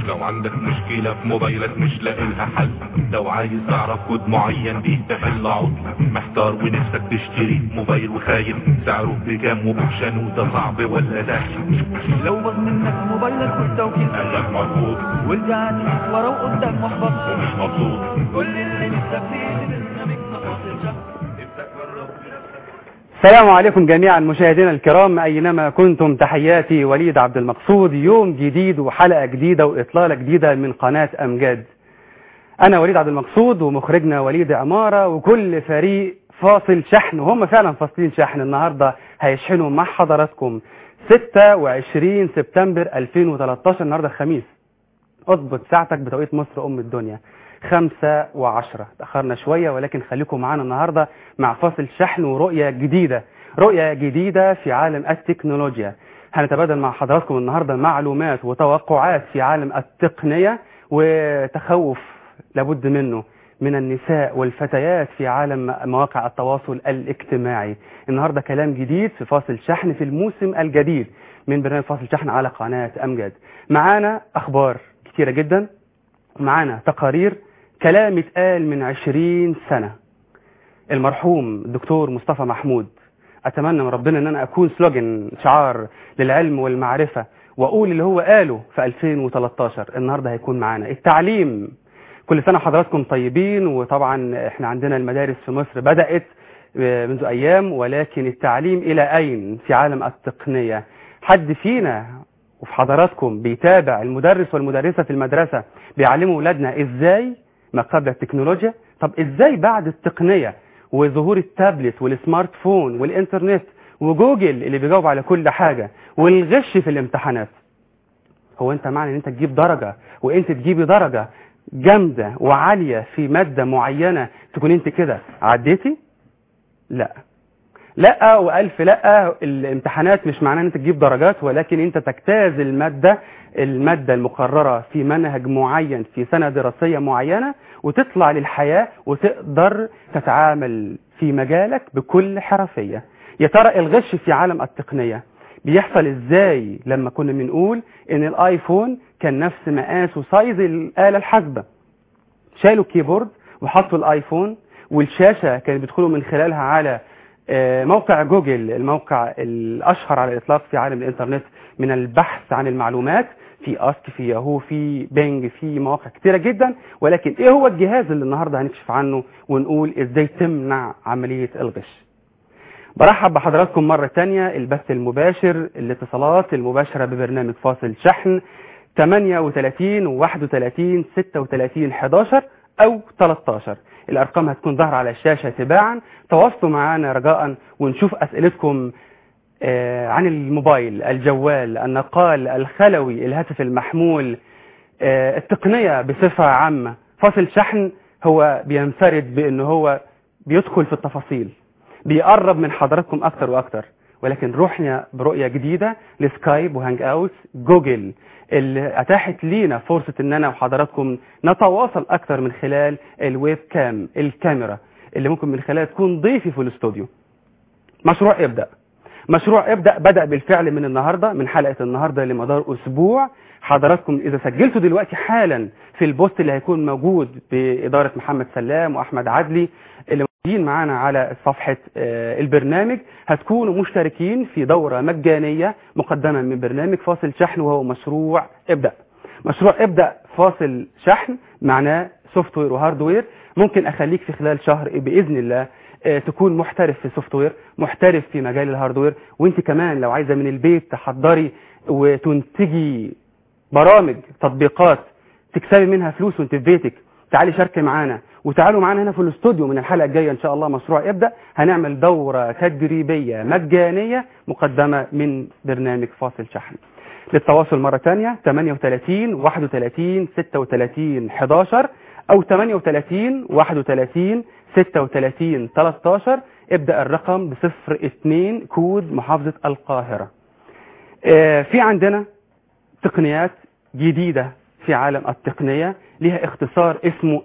لو عندك مشكلة في موبايلك مش لاقي لها حل لو عايز تعرف كود معين بيستحل عطل محتار ونفسك تشتري موبايل وخايف سعره بكام وبوشان ده صعب ولا سهل لو باظ منك موبايلك والتوكيل قالك مرفوض ورجعت ورا وقدام محبط ومش مبسوط كل اللي نفسك فيه برنامج تفاصيل شهر السلام عليكم جميعا مشاهدينا الكرام أينما كنتم تحياتي وليد عبد المقصود يوم جديد وحلقة جديدة وإطلالة جديدة من قناة أمجاد أنا وليد عبد المقصود ومخرجنا وليد عمارة وكل فريق فاصل شحن وهم فعلا فاصلين شحن النهاردة هيشحنوا مع حضراتكم 26 سبتمبر 2013 النهاردة الخميس اضبط ساعتك بتوقيت مصر أم الدنيا خمسة وعشرة تأخرنا شوية ولكن خليكم معانا النهاردة مع فاصل شحن ورؤية جديدة رؤية جديدة في عالم التكنولوجيا هنتبادل مع حضراتكم النهاردة معلومات وتوقعات في عالم التقنية وتخوف لابد منه من النساء والفتيات في عالم مواقع التواصل الاجتماعي النهاردة كلام جديد في فاصل شحن في الموسم الجديد من برنامج فاصل شحن على قناة أمجد معانا أخبار كتيرة جدا معانا تقارير كلام اتقال من عشرين سنة المرحوم الدكتور مصطفى محمود أتمنى من ربنا أن أنا أكون سلوجن شعار للعلم والمعرفة وأقول اللي هو قاله في 2013 النهاردة هيكون معانا التعليم كل سنة حضراتكم طيبين وطبعا احنا عندنا المدارس في مصر بدأت منذ أيام ولكن التعليم إلى أين في عالم التقنية حد فينا وفي حضراتكم بيتابع المدرس والمدرسة في المدرسة بيعلموا أولادنا إزاي ما قبل التكنولوجيا طب إزاي بعد التقنية وظهور التابلت والسمارت فون والإنترنت وجوجل اللي بيجاوب على كل حاجة والغش في الامتحانات هو أنت معنى أن أنت تجيب درجة وأنت تجيبي درجة جامدة وعالية في مادة معينة تكون أنت كده عديتي لا لا والف لا الامتحانات مش معناه ان انت تجيب درجات ولكن انت تجتاز الماده الماده المقرره في منهج معين في سنه دراسيه معينه وتطلع للحياه وتقدر تتعامل في مجالك بكل حرفيه يا ترى الغش في عالم التقنيه بيحصل ازاي لما كنا بنقول ان الايفون كان نفس مقاس وسايز الاله الحاسبه شالوا الكيبورد وحطوا الايفون والشاشه كانوا بيدخلوا من خلالها على موقع جوجل الموقع الأشهر على الإطلاق في عالم الإنترنت من البحث عن المعلومات في أسك في ياهو في بينج في مواقع كتيرة جدا ولكن إيه هو الجهاز اللي النهاردة هنكشف عنه ونقول إزاي تمنع عملية الغش برحب بحضراتكم مرة تانية البث المباشر الاتصالات المباشرة ببرنامج فاصل شحن 38 31 36 11 أو 13 الأرقام هتكون ظاهرة على الشاشة تباعا تواصلوا معنا رجاء ونشوف أسئلتكم عن الموبايل الجوال النقال الخلوي الهاتف المحمول التقنية بصفة عامة فاصل شحن هو بينفرد بأن هو بيدخل في التفاصيل بيقرب من حضراتكم أكتر وأكتر ولكن روحنا برؤية جديدة لسكايب وهانج أوت جوجل اللي أتاحت لينا فرصة أن أنا وحضراتكم نتواصل أكتر من خلال الويب كام الكاميرا اللي ممكن من خلالها تكون ضيفي في الاستوديو مشروع ابدأ مشروع ابدأ بدأ بالفعل من النهاردة من حلقة النهاردة لمدار أسبوع حضراتكم إذا سجلتوا دلوقتي حالا في البوست اللي هيكون موجود بإدارة محمد سلام وأحمد عدلي اللي موجودين معانا على صفحة البرنامج هتكونوا مشتركين في دورة مجانية مقدمة من برنامج فاصل شحن وهو مشروع ابدأ مشروع ابدأ فاصل شحن معناه سوفت وير وهاردوير ممكن أخليك في خلال شهر بإذن الله تكون محترف في السوفت وير محترف في مجال الهاردوير وانت كمان لو عايزة من البيت تحضري وتنتجي برامج تطبيقات تكسبي منها فلوس وانت في بيتك تعالي شاركي معانا وتعالوا معانا هنا في الاستوديو من الحلقة الجاية ان شاء الله مشروع ابدأ هنعمل دورة تدريبية مجانية مقدمة من برنامج فاصل شحن للتواصل مرة تانية 38 31 36 11 او 38 31 36 13 ابدأ الرقم بصفر 2 كود محافظة القاهرة اه في عندنا تقنيات جديدة في عالم التقنية لها اختصار اسمه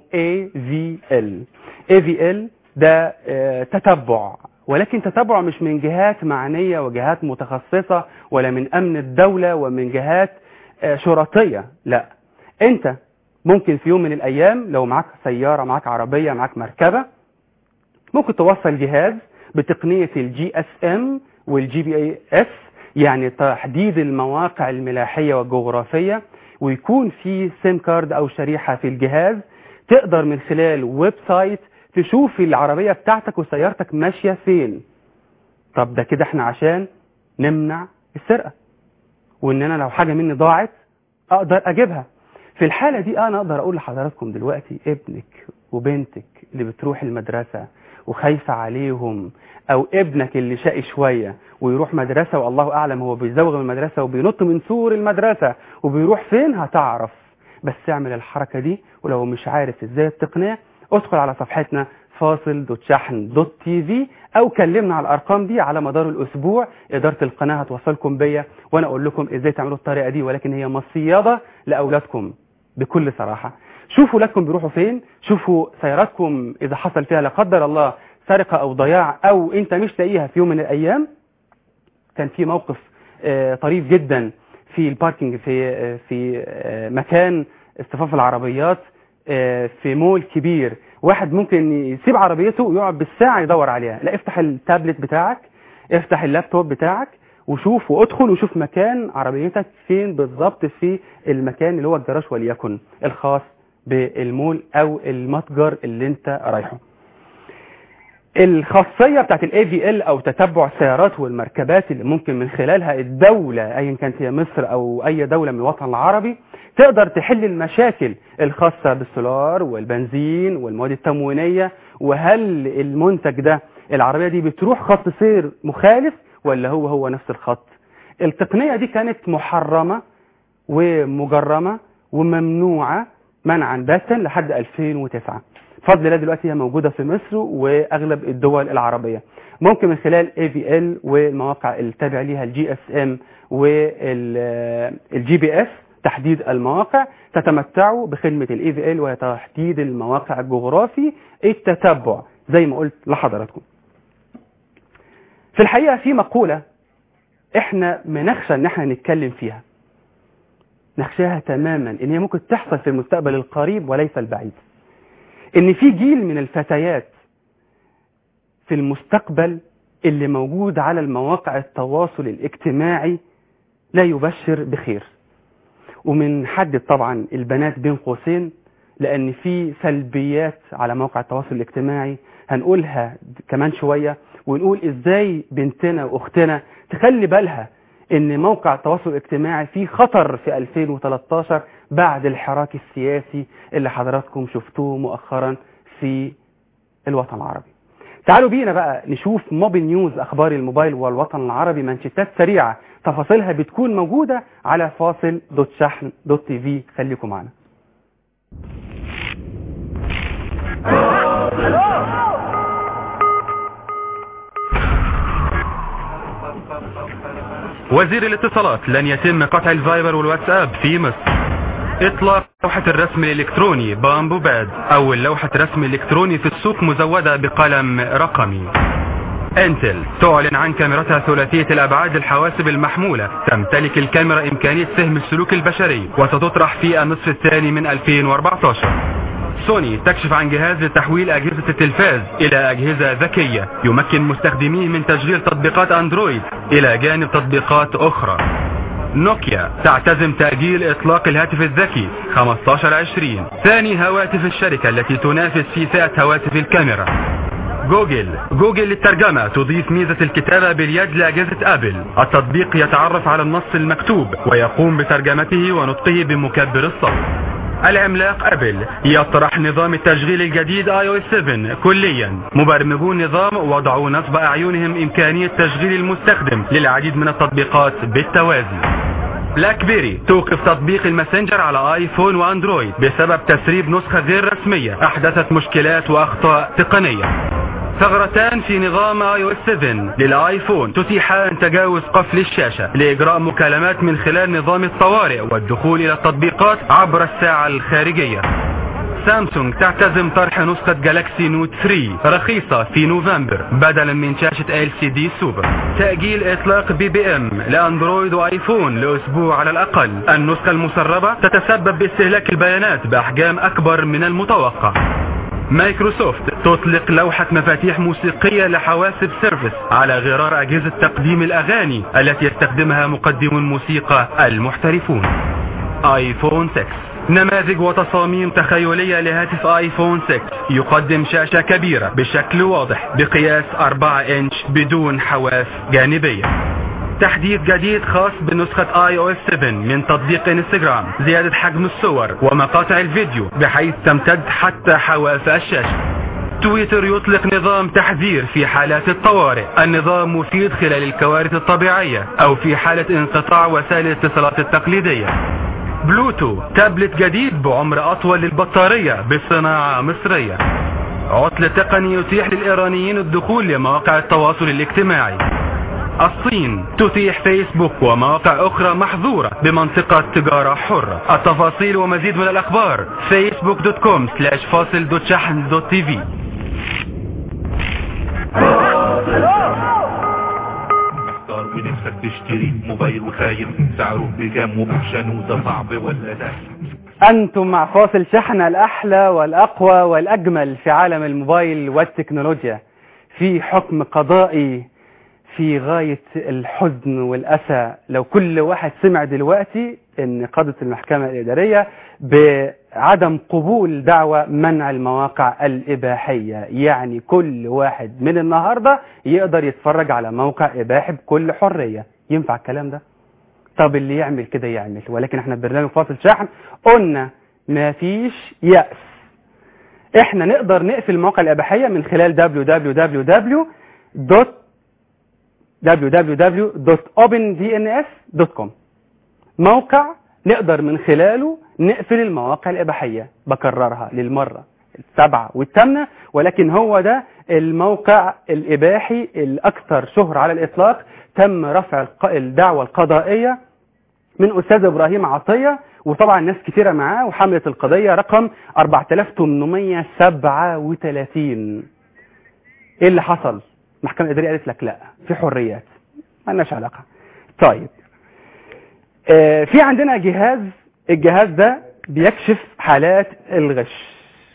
AVL AVL ده اه تتبع ولكن تتبع مش من جهات معنية وجهات متخصصة ولا من أمن الدولة ومن جهات اه شرطية لا انت ممكن في يوم من الايام لو معاك سيارة معاك عربية معاك مركبة ممكن توصل جهاز بتقنية الجي اس ام والجي بي اي اس يعني تحديد المواقع الملاحية والجغرافية ويكون في سيم كارد او شريحة في الجهاز تقدر من خلال ويب سايت تشوف العربية بتاعتك وسيارتك ماشية فين طب ده كده احنا عشان نمنع السرقة وان انا لو حاجة مني ضاعت اقدر اجيبها في الحالة دي انا اقدر اقول لحضراتكم دلوقتي ابنك وبنتك اللي بتروح المدرسة وخايفة عليهم او ابنك اللي شقي شوية ويروح مدرسة والله اعلم هو بيزوغ من المدرسة وبينط من سور المدرسة وبيروح فين هتعرف بس اعمل الحركة دي ولو مش عارف ازاي التقنية ادخل على صفحتنا فاصل دوت شحن دوت تي في او كلمنا على الارقام دي على مدار الاسبوع اداره القناه هتوصلكم بيا وانا اقول لكم ازاي تعملوا الطريقه دي ولكن هي مصيده لاولادكم بكل صراحه شوفوا اولادكم بيروحوا فين شوفوا سياراتكم اذا حصل فيها لا قدر الله سرقه او ضياع او انت مش لاقيها في يوم من الايام كان في موقف آه، طريف جدا في الباركينج في آه، في آه، مكان اصطفاف العربيات آه، في مول كبير واحد ممكن يسيب عربيته ويقعد بالساعة يدور عليها لا افتح التابلت بتاعك افتح اللابتوب بتاعك وشوف وادخل وشوف مكان عربيتك فين بالظبط في المكان اللي هو الجراج وليكن الخاص بالمول او المتجر اللي انت رايحه الخاصية بتاعت الاي في ال او تتبع السيارات والمركبات اللي ممكن من خلالها الدولة ايا كانت هي مصر او اي دولة من الوطن العربي تقدر تحل المشاكل الخاصة بالسولار والبنزين والمواد التموينية وهل المنتج ده العربية دي بتروح خط سير مخالف ولا هو هو نفس الخط التقنية دي كانت محرمة ومجرمة وممنوعة منعا باتا لحد 2009 بفضل الله دلوقتي هي موجودة في مصر واغلب الدول العربية ممكن من خلال اي في ال والمواقع التابعة ليها الجي اس ام والجي بي اس تحديد المواقع تتمتعوا بخدمة الاي في ال وهي تحديد المواقع الجغرافي التتبع زي ما قلت لحضراتكم في الحقيقة في مقولة احنا بنخشى ان احنا نتكلم فيها نخشاها تماما ان هي ممكن تحصل في المستقبل القريب وليس البعيد ان في جيل من الفتيات في المستقبل اللي موجود على المواقع التواصل الاجتماعي لا يبشر بخير ومن حد طبعا البنات بين قوسين لان في سلبيات على مواقع التواصل الاجتماعي هنقولها كمان شوية ونقول ازاي بنتنا واختنا تخلي بالها ان موقع التواصل الاجتماعي فيه خطر في 2013 بعد الحراك السياسي اللي حضراتكم شفتوه مؤخرا في الوطن العربي تعالوا بينا بقى نشوف موبيل نيوز اخبار الموبايل والوطن العربي منشطات سريعة تفاصيلها بتكون موجودة على فاصل دوت شحن دوت تي في خليكم معنا وزير الاتصالات لن يتم قطع الفايبر والواتساب في مصر اطلاق لوحة الرسم الالكتروني بامبو باد اول لوحة رسم الكتروني في السوق مزودة بقلم رقمي انتل تعلن عن كاميرتها ثلاثية الابعاد الحواسب المحمولة تمتلك الكاميرا امكانية فهم السلوك البشري وستطرح في النصف الثاني من 2014 سوني تكشف عن جهاز لتحويل أجهزة التلفاز إلى أجهزة ذكية يمكن مستخدميه من تشغيل تطبيقات أندرويد إلى جانب تطبيقات أخرى نوكيا تعتزم تأجيل إطلاق الهاتف الذكي 1520 ثاني هواتف الشركة التي تنافس في فئة هواتف الكاميرا جوجل جوجل للترجمة تضيف ميزة الكتابة باليد لأجهزة أبل التطبيق يتعرف على النص المكتوب ويقوم بترجمته ونطقه بمكبر الصوت العملاق ابل يطرح نظام التشغيل الجديد اي او اس 7 كليا مبرمجو النظام وضعوا نصب اعينهم امكانية تشغيل المستخدم للعديد من التطبيقات بالتوازي بلاك بيري توقف تطبيق الماسنجر على ايفون واندرويد بسبب تسريب نسخة غير رسمية احدثت مشكلات واخطاء تقنية ثغرتان في نظام اي او اس 7 للايفون تتيحان تجاوز قفل الشاشة لاجراء مكالمات من خلال نظام الطوارئ والدخول الى التطبيقات عبر الساعة الخارجية سامسونج تعتزم طرح نسخة جالاكسي نوت 3 رخيصة في نوفمبر بدلا من شاشة ال سي دي سوبر تأجيل اطلاق بي بي ام لاندرويد وايفون لاسبوع على الاقل النسخة المسربة تتسبب باستهلاك البيانات باحجام اكبر من المتوقع مايكروسوفت تطلق لوحة مفاتيح موسيقية لحواسب سيرفيس على غرار أجهزة تقديم الأغاني التي يستخدمها مقدم الموسيقى المحترفون آيفون 6 نماذج وتصاميم تخيلية لهاتف آيفون 6 يقدم شاشة كبيرة بشكل واضح بقياس 4 إنش بدون حواف جانبية تحديث جديد خاص بنسخة اي او اس 7 من تطبيق انستجرام زيادة حجم الصور ومقاطع الفيديو بحيث تمتد حتى حواف الشاشة تويتر يطلق نظام تحذير في حالات الطوارئ النظام مفيد خلال الكوارث الطبيعية او في حالة انقطاع وسائل الاتصالات التقليدية بلوتو تابلت جديد بعمر اطول للبطارية بصناعة مصرية عطل تقني يتيح للايرانيين الدخول لمواقع التواصل الاجتماعي الصين تتيح فيسبوك ومواقع اخرى محظورة بمنطقة تجارة حرة التفاصيل ومزيد من الاخبار فيسبوك دوت كوم سلاش فاصل دوت شحن دوت تي في محتار ونفسك تشتري موبايل وخايف سعره بكام وبوشان وده صعب ولا ده أنتم مع فاصل شحن الأحلى والأقوى والأجمل في عالم الموبايل والتكنولوجيا في حكم قضائي في غاية الحزن والأسى لو كل واحد سمع دلوقتي ان قضت المحكمة الإدارية بعدم قبول دعوة منع المواقع الإباحية يعني كل واحد من النهاردة يقدر يتفرج على موقع إباحي بكل حرية ينفع الكلام ده طب اللي يعمل كده يعمل ولكن احنا برنامج فاصل شحن قلنا ما فيش يأس احنا نقدر نقفل المواقع الإباحية من خلال www. www.opendns.com موقع نقدر من خلاله نقفل المواقع الإباحية بكررها للمرة السبعة والثامنة ولكن هو ده الموقع الإباحي الأكثر شهرة على الإطلاق تم رفع الق- الدعوة القضائية من أستاذ إبراهيم عطية وطبعا ناس كتيرة معاه وحملت القضية رقم 4837 ايه اللي حصل المحكمة الإدارية قالت لك لا في حريات ما لناش علاقة طيب آه في عندنا جهاز الجهاز ده بيكشف حالات الغش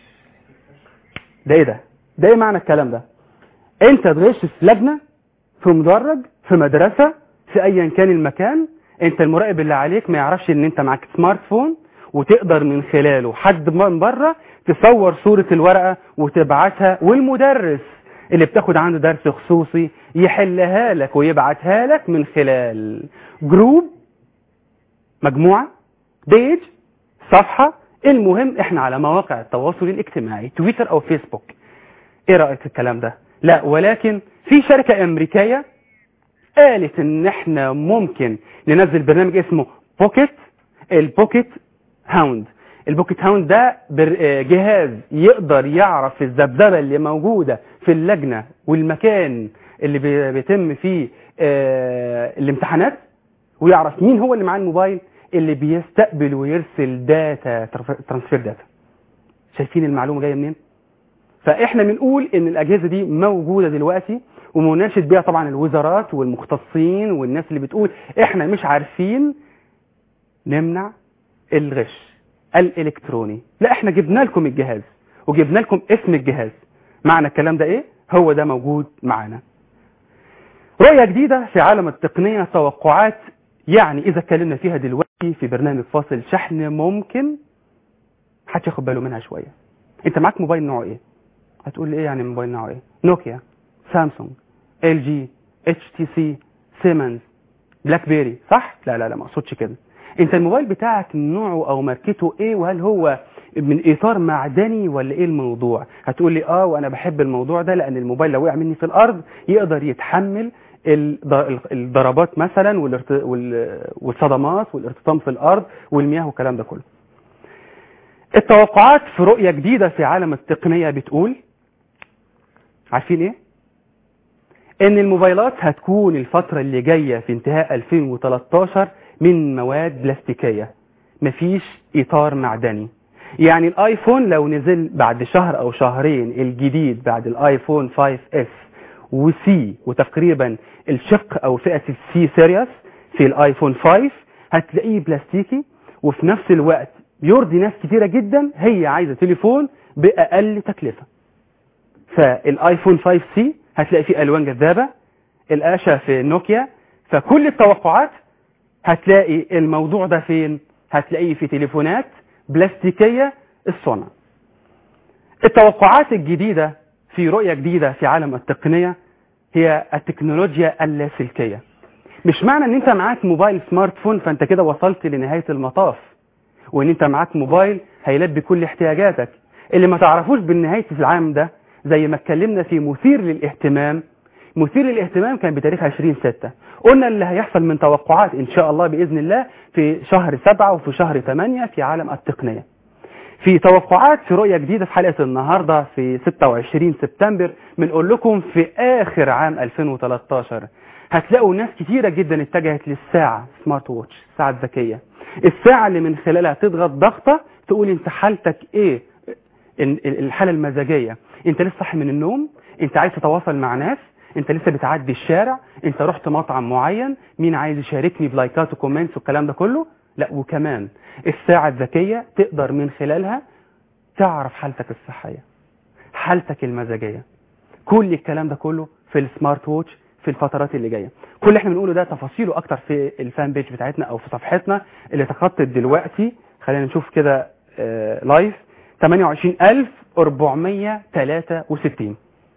ده ايه ده ده ايه معنى الكلام ده انت تغش في لجنة في مدرج في مدرسة في ايا كان المكان انت المراقب اللي عليك ما يعرفش ان انت معاك سمارت فون وتقدر من خلاله حد من بره تصور صورة الورقة وتبعتها والمدرس اللي بتاخد عنده درس خصوصي يحلها لك ويبعتها لك من خلال جروب مجموعة بيج صفحة المهم احنا على مواقع التواصل الاجتماعي تويتر او فيسبوك ايه رأيك في الكلام ده لا ولكن في شركة امريكية قالت ان احنا ممكن ننزل برنامج اسمه بوكيت البوكيت هاوند البوكيت هاوند ده بر- آه، جهاز يقدر يعرف الذبذبه اللي موجوده في اللجنه والمكان اللي بي- بيتم فيه آه، الامتحانات ويعرف مين هو اللي معاه الموبايل اللي بيستقبل ويرسل داتا ترانسفير داتا شايفين المعلومه جايه منين فاحنا بنقول ان الاجهزه دي موجوده دلوقتي ومناشد بيها طبعا الوزارات والمختصين والناس اللي بتقول احنا مش عارفين نمنع الغش الالكتروني لا احنا جبنا لكم الجهاز وجبنا لكم اسم الجهاز معنى الكلام ده ايه هو ده موجود معانا رؤية جديدة في عالم التقنية توقعات يعني اذا اتكلمنا فيها دلوقتي في برنامج فاصل شحن ممكن محدش ياخد باله منها شوية انت معاك موبايل نوعه ايه هتقول لي ايه يعني موبايل نوعه ايه نوكيا سامسونج ال جي اتش تي سي سيمنز بلاك بيري صح لا لا لا ما اقصدش كده انت الموبايل بتاعك نوعه او ماركته ايه وهل هو من اطار معدني ولا ايه الموضوع هتقول لي اه وانا بحب الموضوع ده لان الموبايل لو وقع مني في الارض يقدر يتحمل الض- الضربات مثلا والارت- وال- والصدمات والارتطام في الارض والمياه والكلام ده كله التوقعات في رؤية جديدة في عالم التقنية بتقول عارفين ايه ان الموبايلات هتكون الفترة اللي جاية في انتهاء 2013 من مواد بلاستيكية مفيش اطار معدني يعني الايفون لو نزل بعد شهر او شهرين الجديد بعد الايفون 5 اس وسي وتقريبا الشق او فئة السي سيريس في الايفون 5 هتلاقيه بلاستيكي وفي نفس الوقت يرضي ناس كتيرة جدا هي عايزة تليفون بأقل تكلفة فالايفون 5 سي هتلاقي فيه الوان جذابة القاشة في نوكيا فكل التوقعات هتلاقي الموضوع ده فين هتلاقيه في تليفونات بلاستيكية الصنع التوقعات الجديدة في رؤية جديدة في عالم التقنية هي التكنولوجيا اللاسلكية مش معنى ان انت معاك موبايل سمارت فون فانت كده وصلت لنهاية المطاف وان انت معاك موبايل هيلبي كل احتياجاتك اللي ما تعرفوش بالنهاية العام ده زي ما اتكلمنا في مثير للاهتمام مثير للاهتمام كان بتاريخ 20 6 قلنا اللي هيحصل من توقعات ان شاء الله باذن الله في شهر 7 وفي شهر 8 في عالم التقنيه في توقعات في رؤية جديدة في حلقة النهاردة في 26 سبتمبر بنقول لكم في آخر عام 2013 هتلاقوا ناس كتيرة جدا اتجهت للساعة سمارت ووتش الساعة الذكية الساعة اللي من خلالها تضغط ضغطة تقول انت حالتك ايه ال- ال- الحالة المزاجية انت لسه صاحي من النوم انت عايز تتواصل مع ناس انت لسه بتعدي الشارع انت رحت مطعم معين مين عايز يشاركني بلايكات وكومنتس والكلام ده كله لا وكمان الساعة الذكية تقدر من خلالها تعرف حالتك الصحية حالتك المزاجية كل الكلام ده كله في السمارت ووتش في الفترات اللي جايه كل اللي احنا بنقوله ده تفاصيله اكتر في الفان بيج بتاعتنا او في صفحتنا اللي تخطت دلوقتي خلينا نشوف كده آه، لايف 28463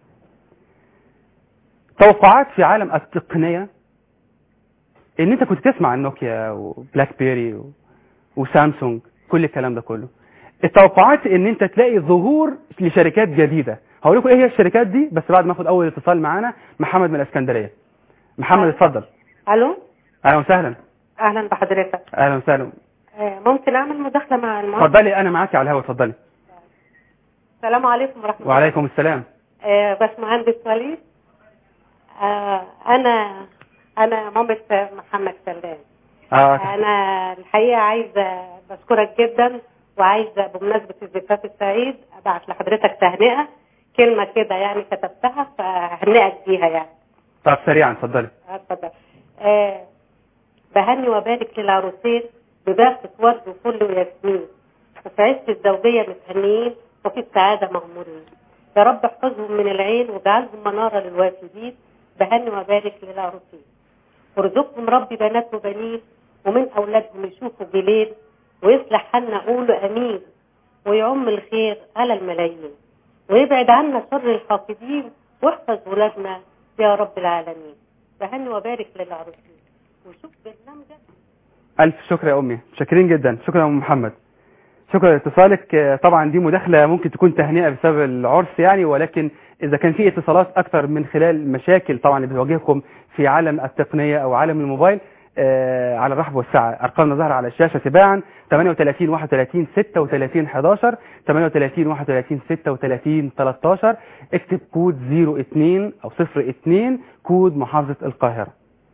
توقعات في عالم التقنيه ان انت كنت تسمع عن نوكيا وبلاك بيري و... وسامسونج كل الكلام ده كله التوقعات ان انت تلاقي ظهور لشركات جديده هقول لكم ايه هي الشركات دي بس بعد ما اخد اول اتصال معانا محمد من الاسكندريه محمد اتفضل الو اهلا وسهلا اهلا بحضرتك اهلا وسهلا آه، ممكن اعمل مداخله مع المهندس اتفضلي انا معاكي على الهواء اتفضلي السلام عليكم ورحمه الله وعليكم السلام آه، باشمهندس وليد آه، انا انا مامة محمد سلام اه انا الحقيقه عايزه بشكرك جدا وعايزه بمناسبه الزفاف السعيد ابعت لحضرتك تهنئه كلمه كده يعني كتبتها فهنئك بيها يعني طب سريعا اتفضلي اتفضل آه بهني وبارك للعروسين بباقة ورد وفل وياسمين وفي عز الزوجية متهنيين وفي السعادة مغمورين يا رب احفظهم من العين واجعلهم منارة للوافدين بهني وبارك للعروسين وارزقهم ربي بنات وبنين ومن أولادهم يشوفوا جيلين ويصلح حالنا قولوا أمين ويعم الخير على الملايين ويبعد عنا شر الحاقدين واحفظ ولادنا يا رب العالمين بهني وبارك للعروسين وشوف برنامجك الف شكر يا امي شاكرين جدا شكرا يا ام محمد شكرا لاتصالك آه، طبعا دي مداخله ممكن تكون تهنئه بسبب العرس يعني ولكن اذا كان في اتصالات اكتر من خلال مشاكل طبعا اللي بتواجهكم في عالم التقنيه او عالم الموبايل آه، على الرحب والسعه ارقامنا ظاهره على الشاشه تباعا 38 31 36 11 38 31 36 13 اكتب كود 02 او 02 كود محافظه القاهره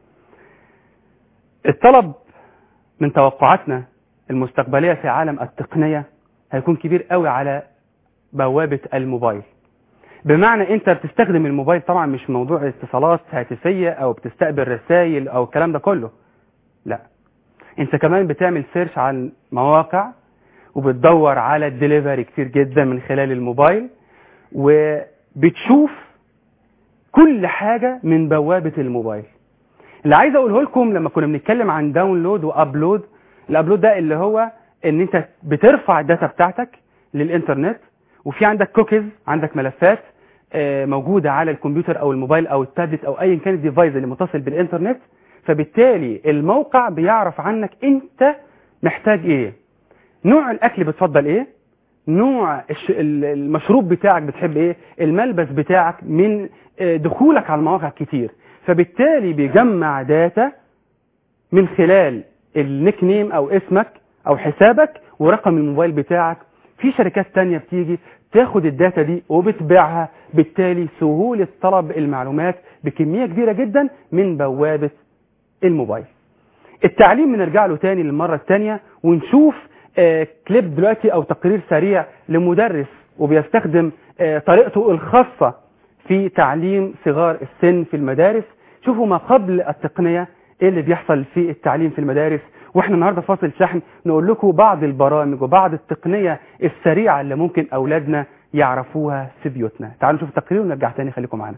الطلب من توقعاتنا المستقبلية في عالم التقنية هيكون كبير قوي على بوابة الموبايل بمعنى انت بتستخدم الموبايل طبعا مش موضوع اتصالات هاتفية او بتستقبل رسائل او الكلام ده كله لا انت كمان بتعمل سيرش عن مواقع وبتدور على الدليفري كتير جدا من خلال الموبايل وبتشوف كل حاجة من بوابة الموبايل اللي عايز اقوله لكم لما كنا بنتكلم عن داونلود وابلود الابلود ده اللي هو ان انت بترفع الداتا بتاعتك للانترنت وفي عندك كوكيز عندك ملفات آه، موجودة على الكمبيوتر او الموبايل او التابلت او ايا كان الديفايس اللي متصل بالانترنت فبالتالي الموقع بيعرف عنك انت محتاج ايه نوع الاكل بتفضل ايه نوع الش- ال- المشروب بتاعك بتحب ايه الملبس بتاعك من آه، دخولك على المواقع كتير فبالتالي بيجمع داتا من خلال النيك نيم او اسمك او حسابك ورقم الموبايل بتاعك في شركات تانية بتيجي تاخد الداتا دي وبتبيعها بالتالي سهولة طلب المعلومات بكمية كبيرة جدا من بوابة الموبايل التعليم بنرجع له تاني للمرة التانية ونشوف آه، كليب دلوقتي او تقرير سريع لمدرس وبيستخدم آه، طريقته الخاصة في تعليم صغار السن في المدارس شوفوا ما قبل التقنية ايه اللي بيحصل في التعليم في المدارس واحنا النهاردة فاصل شحن نقول لكم بعض البرامج وبعض التقنية السريعة اللي ممكن اولادنا يعرفوها في بيوتنا تعالوا نشوف التقرير ونرجع تاني خليكم معانا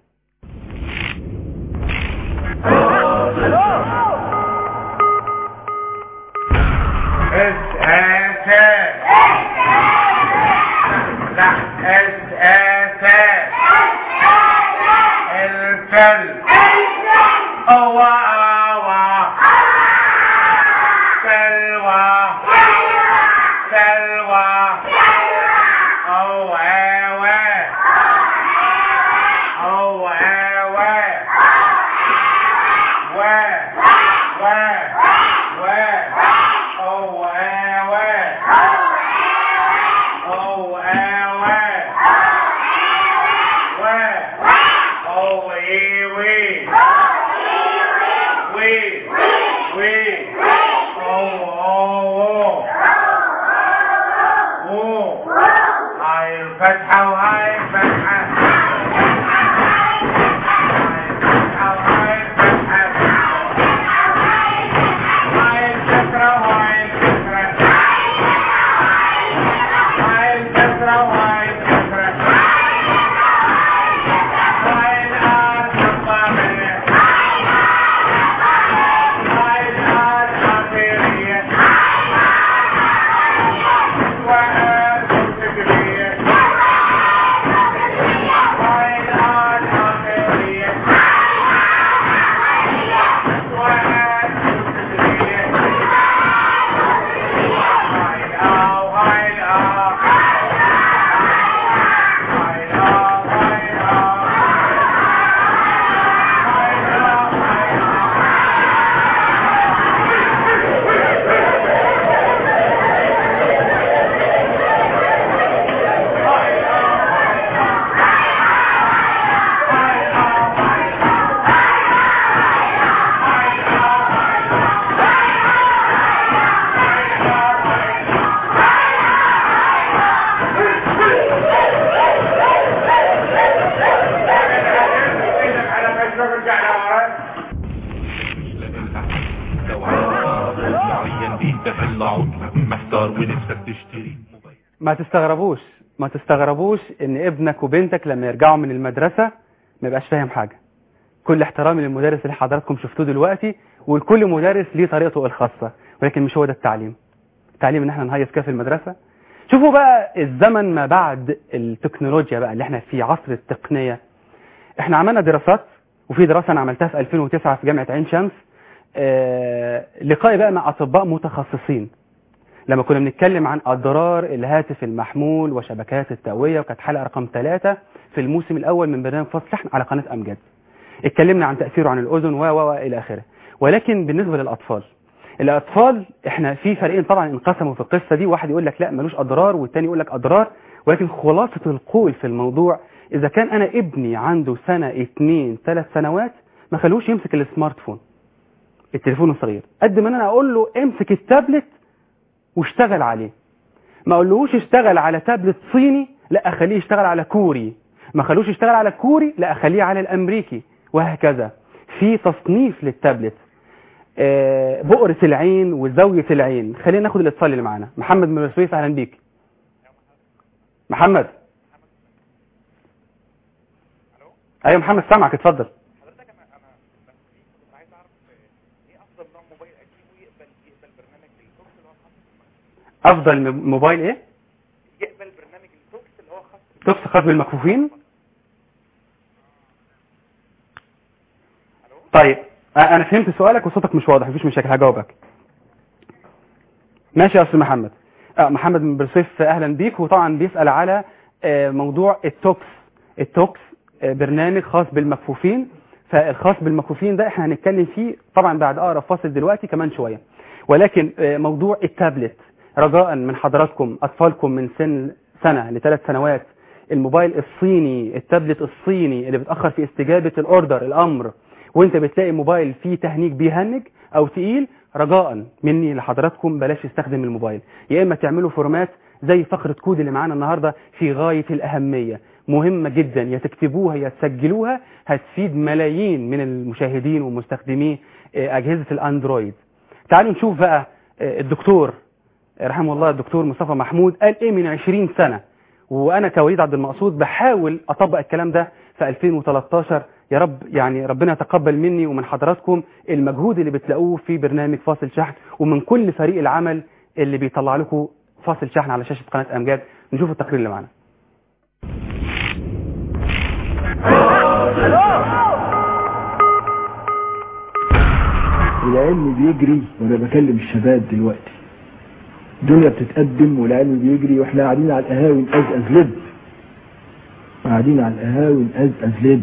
الفل هو هو سلوى سلوى هو هو هو هو و و و هو هو هو هو Oh, wee, wee. Wee, wee. Oh, oh, oh. Oh. هاي الفتحة وهاي الفتحة. هاي الفتحة وهاي الفتحة. هاي الكسرة وهاي الكسرة. هاي الكسرة وهاي الكسرة. هاي الآن الضامنة. هاي الآن حقيقية. وآن تكبير. هاي الآن حقيقية. وآن تكبير. هاي الآن وهاي الآن. هاي الآن وهاي الآن. لو عايز تعرف معين انت طلع محتار ونفسك تشتري موبايل ما تستغربوش ما تستغربوش ان ابنك وبنتك لما يرجعوا من المدرسة ما يبقاش فاهم حاجة كل احترامي للمدرس اللي حضراتكم شفتوه دلوقتي ولكل مدرس ليه طريقته الخاصة ولكن مش هو ده التعليم التعليم ان احنا نهيص كده في المدرسة شوفوا بقى الزمن ما بعد التكنولوجيا بقى اللي احنا في عصر التقنية احنا عملنا دراسات وفي دراسة انا عملتها في 2009 في جامعة عين شمس آه لقائي بقى مع اطباء متخصصين لما كنا بنتكلم عن اضرار الهاتف المحمول وشبكات التقويه وكانت حلقه رقم ثلاثة في الموسم الاول من برنامج فصل شحن على قناه امجد اتكلمنا عن تاثيره عن الاذن و و و الى اخره ولكن بالنسبه للاطفال الاطفال احنا في فريقين طبعا انقسموا في القصه دي واحد يقول لك لا ملوش اضرار والتاني يقول لك اضرار ولكن خلاصه القول في الموضوع اذا كان انا ابني عنده سنه اتنين ثلاث سنوات ما خلوش يمسك السمارت فون التليفون الصغير قد ما انا اقول له امسك التابلت واشتغل عليه ما اقولهوش اشتغل على تابلت صيني لا اخليه يشتغل على كوري ما خلوش يشتغل على كوري لا اخليه على الامريكي وهكذا في تصنيف للتابلت آه، بؤرة العين وزاوية العين خلينا ناخد الاتصال اللي معانا محمد من السويس اهلا بيك محمد ايوه محمد سامعك اتفضل حضرتك انا انا بس كنت عايز اعرف ايه افضل نوع موبايل اجيبه يقبل يقبل برنامج التوكس اللي هو خاص افضل م- موبايل ايه يقبل برنامج التوكس اللي هو خاص توكس خاص بالمكفوفين طيب أ- انا فهمت سؤالك وصوتك مش واضح مفيش مشاكل هجاوبك ماشي يا استاذ محمد آه محمد من برسيف اهلا بيك وطبعا بيسال على آه موضوع التوكس التوكس آه برنامج خاص بالمكفوفين فالخاص بالمكفوفين ده احنا هنتكلم فيه طبعا بعد اقرب فاصل دلوقتي كمان شويه ولكن آه موضوع التابلت رجاء من حضراتكم اطفالكم من سن سنه لثلاث سنوات الموبايل الصيني التابلت الصيني اللي بتاخر في استجابه الاوردر الامر وانت بتلاقي موبايل فيه تهنيج بيهنج او تقيل رجاء مني لحضراتكم بلاش يستخدم الموبايل يا اما تعملوا فورمات زي فقره كود اللي معانا النهارده في غايه الاهميه مهمه جدا يا تكتبوها يا تسجلوها هتفيد ملايين من المشاهدين ومستخدمي آه، اجهزه الاندرويد تعالوا نشوف بقى آه، الدكتور رحمه الله الدكتور مصطفى محمود قال ايه من 20 سنه وانا كوليد عبد المقصود بحاول اطبق الكلام ده في 2013 يا رب يعني ربنا يتقبل مني ومن حضراتكم المجهود اللي بتلاقوه في برنامج فاصل شحن ومن كل فريق العمل اللي بيطلع لكم فاصل شحن على شاشه قناه امجاد نشوف التقرير اللي معانا العلم بيجري وانا بكلم الشباب دلوقتي الدنيا بتتقدم والعلم بيجري واحنا قاعدين على القهاوي نقزقز لب قاعدين على القهاوي نقزقز لب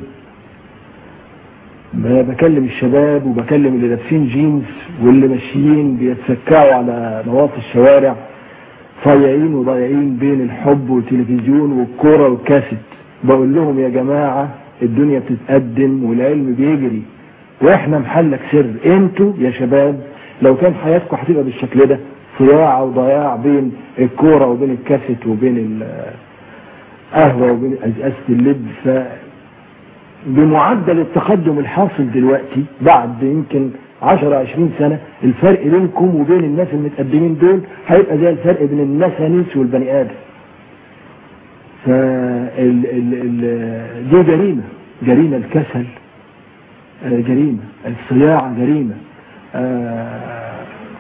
ب- بكلم الشباب وبكلم اللي لابسين جينز واللي ماشيين بيتسكعوا على نواصي الشوارع صايعين وضايعين بين الحب والتلفزيون والكوره والكاسيت بقول لهم يا جماعه الدنيا بتتقدم والعلم بيجري واحنا محلك سر انتوا يا شباب لو كان حياتكم هتبقى بالشكل ده صياعه وضياع بين الكوره وبين الكاسيت وبين القهوه وبين ازازه اللب ف بمعدل التقدم الحاصل دلوقتي بعد يمكن 10 20 سنه الفرق بينكم وبين الناس المتقدمين دول هيبقى زي الفرق بين النسانيس والبني ادم. ف ال- ال- ال- دي جريمه جريمه الكسل آه، جريمه الصياعه جريمه آه،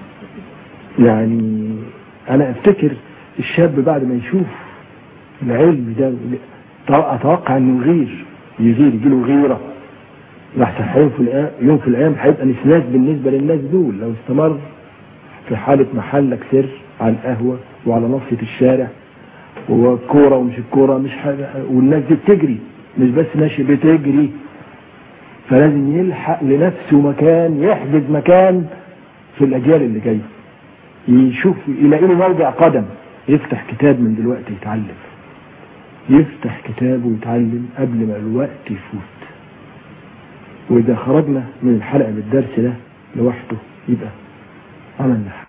يعني انا افتكر الشاب بعد ما يشوف العلم ده اتوقع انه يغير يغير يجيله غيره راح يوم في الايام يوم في الايام هيبقى نسناس بالنسبه للناس دول لو استمر في حاله محلك سر على القهوه وعلى نصيه الشارع والكوره ومش الكوره مش حاجه والناس دي بتجري مش بس ماشي بتجري فلازم يلحق لنفسه مكان يحجز مكان في الاجيال اللي جايه يشوف يلاقي له موضع قدم يفتح كتاب من دلوقتي يتعلم يفتح كتاب ويتعلم قبل ما الوقت يفوت وإذا خرجنا من الحلقة بالدرس ده لوحده يبقى عملنا حاجة.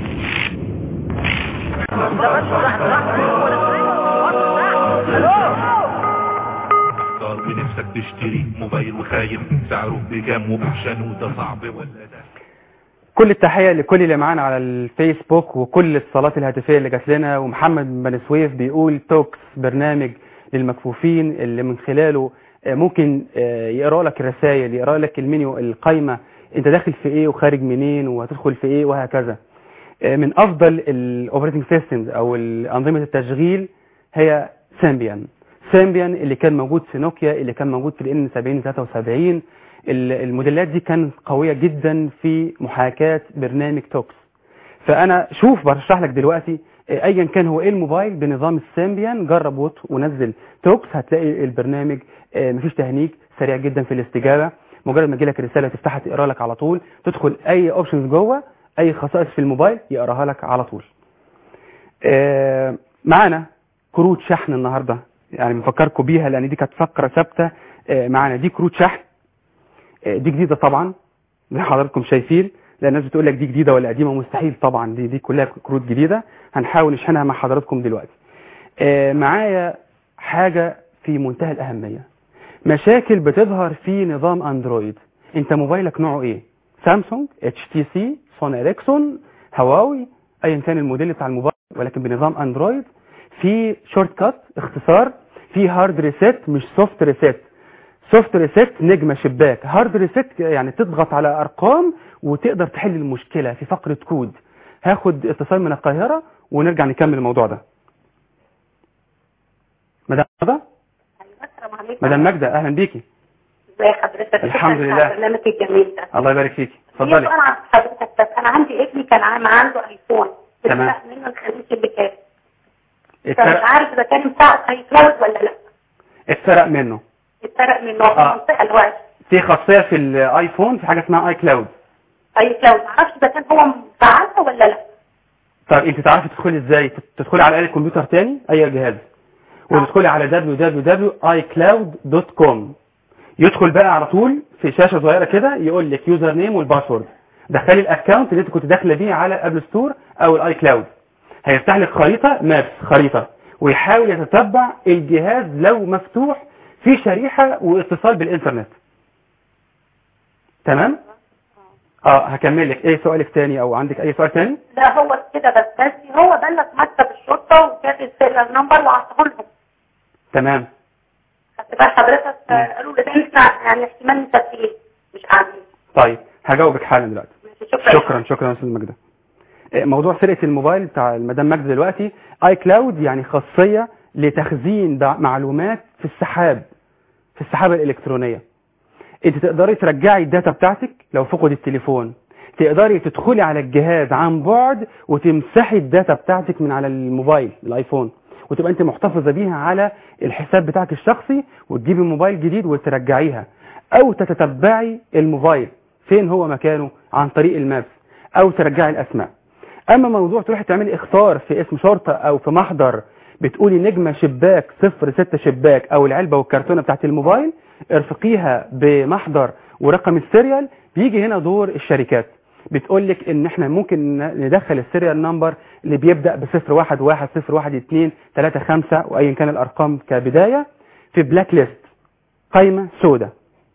محتار ونفسك تشتري موبايل وخايف سعره بكام وبوبشن وده صعب ولا ده كل التحية لكل اللي معانا على الفيسبوك وكل الصالات الهاتفية اللي جات لنا ومحمد بن سويف بيقول توكس برنامج للمكفوفين اللي من خلاله آه، ممكن آه، يقرا لك الرسائل يقرا لك المنيو القايمة انت داخل في ايه وخارج منين وهتدخل في ايه وهكذا آه، من افضل الاوبريتنج سيستمز او انظمة التشغيل هي سامبيان سامبيان اللي كان موجود في نوكيا اللي كان موجود في الان 70 73 ال- الموديلات دي كانت قوية جدا في محاكاة برنامج توكس فانا شوف برشح لك دلوقتي آه، ايا كان هو ايه الموبايل بنظام السامبيان جرب وط ونزل توكس هتلاقي البرنامج آه، مفيش تهنيج سريع جدا في الاستجابة مجرد ما تجيلك الرسالة تفتحها تقرا لك على طول تدخل اي اوبشنز جوه اي خصائص في الموبايل يقراها لك على طول آه، معانا كروت شحن النهارده يعني بنفكركم بيها لان دي كانت فقره ثابته آه، معانا دي كروت شحن آه، دي جديده طبعا زي ما حضراتكم شايفين لان الناس بتقول لك دي جديده ولا قديمه مستحيل طبعا دي دي كلها كروت جديده هنحاول نشحنها مع حضراتكم دلوقتي آه، معايا حاجه في منتهى الاهميه مشاكل بتظهر في نظام اندرويد انت موبايلك نوعه ايه سامسونج اتش تي سي سوني اريكسون هواوي ايا كان الموديل بتاع الموبايل ولكن بنظام اندرويد في شورت كات اختصار في هارد ريسيت مش سوفت ريسيت سوفت ريسيت نجمه شباك هارد ريسيت يعني تضغط على ارقام وتقدر تحل المشكله في فقره كود هاخد اتصال من القاهره ونرجع نكمل الموضوع ده مدام ماجدة ايوه السلام عليكم مدام ماجدة اهلا بيكي ازي حضرتك الحمد شكراً لله. على البرنامج الجميل ده الله يبارك فيكي في اتفضلي سؤال عن حضرتك بس انا عندي ابني كان عام عنده ايفون تمام. اتسرق منه الخميس اللي فات فمش اتسرق عارف اذا كان بتاع اي كلاود ولا لا اتسرق منه اتسرق منه في آه. المنطقه الوقت في خاصيه في الايفون في حاجه اسمها اي كلاود اي كلاود معرفش اذا كان هو مفعلها ولا لا طيب انت تعرفي تدخلي ازاي تدخلي على اي كمبيوتر تاني اي جهاز وتدخلي على www.icloud.com يدخل بقى على طول في شاشه صغيره كده يقول لك يوزر نيم والباسورد دخلي الاكونت اللي انت كنت داخله بيه على ابل ستور او الاي كلاود هيفتح لك خريطه مابس خريطه ويحاول يتتبع الجهاز لو مفتوح في شريحه واتصال بالانترنت تمام اه هكمل لك ايه سؤالك تاني او عندك اي سؤال تاني لا هو كده بس بس هو بلغ مكتب الشرطه وكان السيريال نمبر وعطاه لهم تمام خدت بال حضرتك آه، قالوا لي ده انت يعني احتمال مسافرين مش قاعدين طيب هجاوبك حالا دلوقتي ماشي شكرا شكرا شكرا يا استاذ مجدة إيه، موضوع سرقه الموبايل بتاع المدام مجدة دلوقتي اي كلاود يعني خاصيه لتخزين بع- معلومات في السحاب في السحابه الالكترونيه انت تقدري ترجعي الداتا بتاعتك لو فقد التليفون تقدري تدخلي على الجهاز عن بعد وتمسحي الداتا بتاعتك من على الموبايل الايفون وتبقى انت محتفظه بيها على الحساب بتاعك الشخصي وتجيبي موبايل جديد وترجعيها او تتتبعي الموبايل فين هو مكانه عن طريق المابس او ترجعي الاسماء اما موضوع تروحي تعملي اختار في اسم شرطه او في محضر بتقولي نجمه شباك صفر ستة شباك او العلبه والكرتونه بتاعت الموبايل ارفقيها بمحضر ورقم السيريال بيجي هنا دور الشركات بتقول لك ان احنا ممكن ن- ندخل السيريال نمبر اللي بيبدا بصفر واحد واحد صفر واحد اتنين تلاته خمسه وايا كان الارقام كبدايه في بلاك ليست قائمه سوداء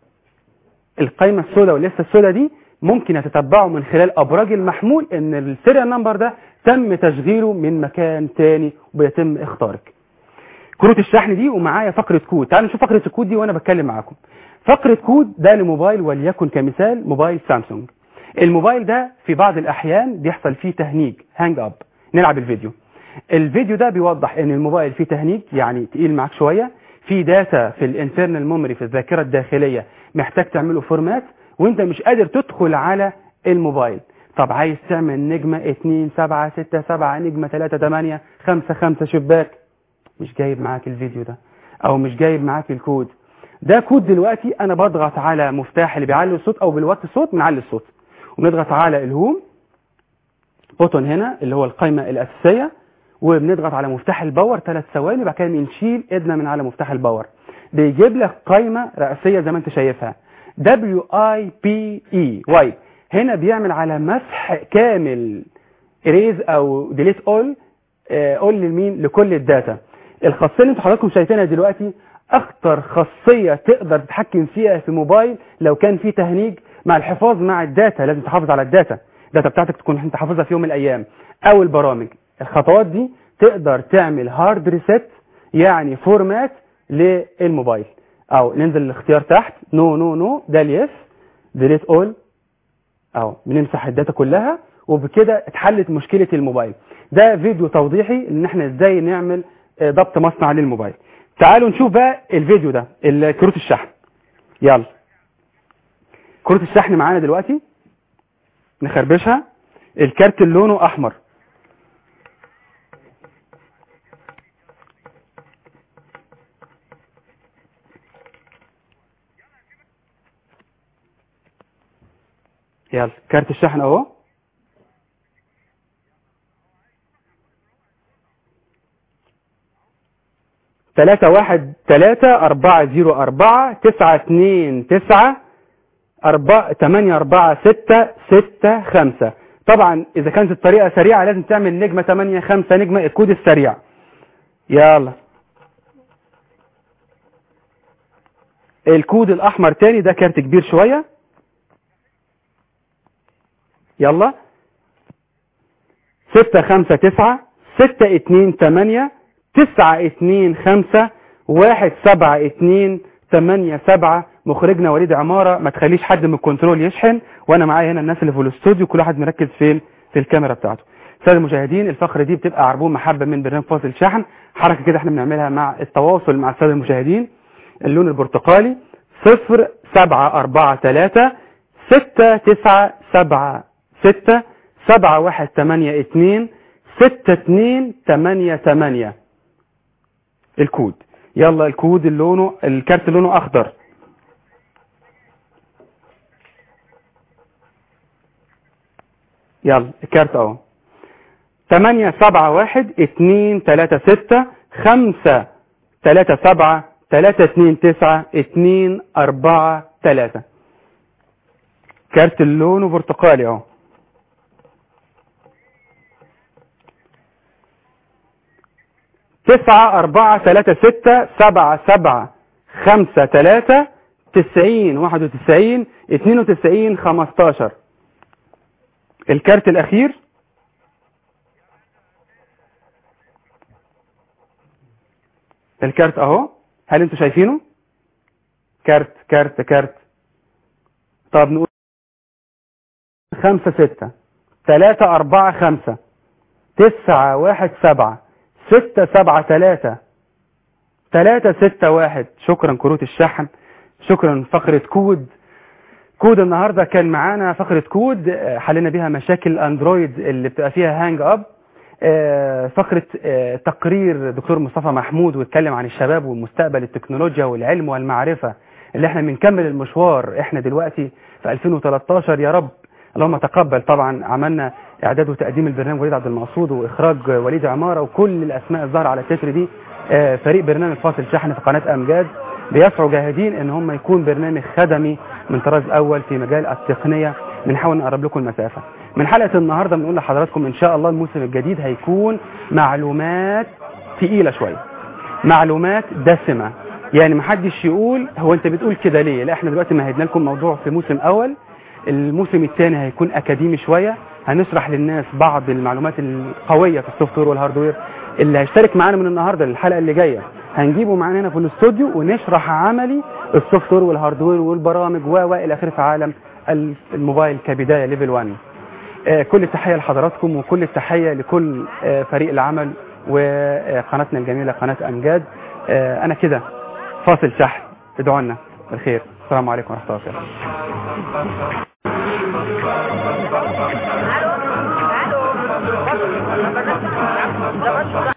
القائمه السوداء واللسته السوداء دي ممكن يتتبعوا من خلال ابراج المحمول ان السيريال نمبر ده تم تشغيله من مكان تاني وبيتم اختارك كروت الشحن دي ومعايا فقره كود تعالوا نشوف فقره الكود دي وانا بتكلم معاكم فقره كود ده لموبايل وليكن كمثال موبايل سامسونج الموبايل ده في بعض الاحيان بيحصل فيه تهنيج هانج اب نلعب الفيديو الفيديو ده بيوضح ان الموبايل فيه تهنيج يعني تقيل معاك شويه في داتا في الانترنال ميموري في الذاكره الداخليه محتاج تعمله فورمات وانت مش قادر تدخل على الموبايل طب عايز تعمل نجمه 2 7 6 7 نجمه 3 8 5 5 شباك مش جايب معاك الفيديو ده او مش جايب معاك الكود ده كود دلوقتي انا بضغط على مفتاح اللي بيعلي الصوت او بالوات الصوت بنعلي الصوت وبنضغط على الهوم بوتون هنا اللي هو القائمه الاساسيه وبنضغط على مفتاح الباور ثلاث ثواني وبعد كده بنشيل ايدنا من على مفتاح الباور بيجيب لك قائمه رئيسيه زي ما انت شايفها دبليو اي بي اي واي هنا بيعمل على مسح كامل اريز او ديليت اول اول لمين لكل الداتا الخاصيه اللي انتوا حضراتكم شايفينها دلوقتي اخطر خاصيه تقدر تتحكم فيها في موبايل لو كان في تهنيج مع الحفاظ مع الداتا لازم تحافظ على الداتا الداتا بتاعتك تكون انت حافظها في يوم من الايام او البرامج الخطوات دي تقدر تعمل هارد ريست يعني فورمات للموبايل او ننزل الاختيار تحت نو نو نو ده اليس ديليت اول اهو بنمسح الداتا كلها وبكده اتحلت مشكله الموبايل ده فيديو توضيحي ان احنا ازاي نعمل آه، ضبط مصنع للموبايل تعالوا نشوف بقى الفيديو ده ال- كروت الشحن يلا كروت الشحن معانا دلوقتي نخربشها الكارت اللي لونه احمر يلا كارت الشحن اهو تلاتة واحد تلاتة أربعة زيرو أربعة تسعة اتنين تسعة أربعة تمانية أربعة ستة ستة خمسة طبعا إذا كانت الطريقة سريعة لازم تعمل نجمة تمانية خمسة نجمة الكود السريع يلا الكود الأحمر تاني ده كارت كبير شوية يلا ستة خمسة تسعة ستة اتنين تمانية تسعة اتنين خمسة واحد سبعة اتنين تمانية سبعة مخرجنا وليد عمارة ما تخليش حد من الكنترول يشحن وانا معايا هنا الناس اللي في الاستوديو كل واحد مركز فين في الكاميرا بتاعته سادة المشاهدين الفقرة دي بتبقى عربون محبة من برنامج فاصل شحن حركة كده احنا بنعملها مع التواصل مع السادة المشاهدين اللون البرتقالي صفر سبعة أربعة تلاتة ستة تسعة سبعة ستة سبعة واحد تمانية اتنين ستة اتنين تمانية تمانية الكود يلا الكود اللي لونه الكارت اللي لونه اخضر يلا الكارت اهو تمانية سبعة واحد اتنين تلاتة ستة خمسة تلاتة سبعة تلاتة اتنين تسعة اتنين اربعة تلاتة كارت اللون برتقالي اهو تسعة أربعة ثلاثة ستة سبعة سبعة خمسة ثلاثة تسعين واحد وتسعين اتنين وتسعين خمستاشر الكارت الأخير الكارت أهو هل انتوا شايفينه كارت كارت كارت طب نقول خمسة ستة ثلاثة أربعة خمسة تسعة واحد سبعة ستة سبعة ثلاثة ثلاثة ستة واحد شكرا كروت الشحن شكرا فقرة كود كود النهاردة كان معانا فقرة كود آه، حلينا بيها مشاكل اندرويد اللي بتبقى فيها هانج اب آه، فقرة آه، تقرير دكتور مصطفى محمود واتكلم عن الشباب ومستقبل التكنولوجيا والعلم والمعرفة اللي احنا بنكمل المشوار احنا دلوقتي في 2013 يا رب اللهم تقبل طبعا عملنا اعداد وتقديم البرنامج وليد عبد المقصود واخراج وليد عماره وكل الاسماء الظاهره على التتر دي آه، فريق برنامج فاصل شحن في قناه امجاد بيسعوا جاهدين ان هم يكون برنامج خدمي من طراز اول في مجال التقنيه بنحاول نقرب لكم المسافه من حلقه النهارده بنقول لحضراتكم ان شاء الله الموسم الجديد هيكون معلومات تقيله شويه معلومات دسمه يعني محدش يقول هو انت بتقول كده ليه لا احنا دلوقتي مهدنا لكم موضوع في موسم اول الموسم الثاني هيكون اكاديمي شويه هنشرح للناس بعض المعلومات القويه في السوفت وير والهاردوير اللي هيشترك معانا من النهارده للحلقه اللي جايه هنجيبه معانا هنا في الاستوديو ونشرح عملي السوفت وير والهاردوير والبرامج و و الى اخره في عالم الموبايل كبدايه ليفل 1 آه، كل التحيه لحضراتكم وكل التحيه لكل آه، فريق العمل وقناتنا الجميله قناه امجاد آه، انا كده فاصل شحن ادعوا لنا بالخير السلام عليكم ورحمه الله وبركاته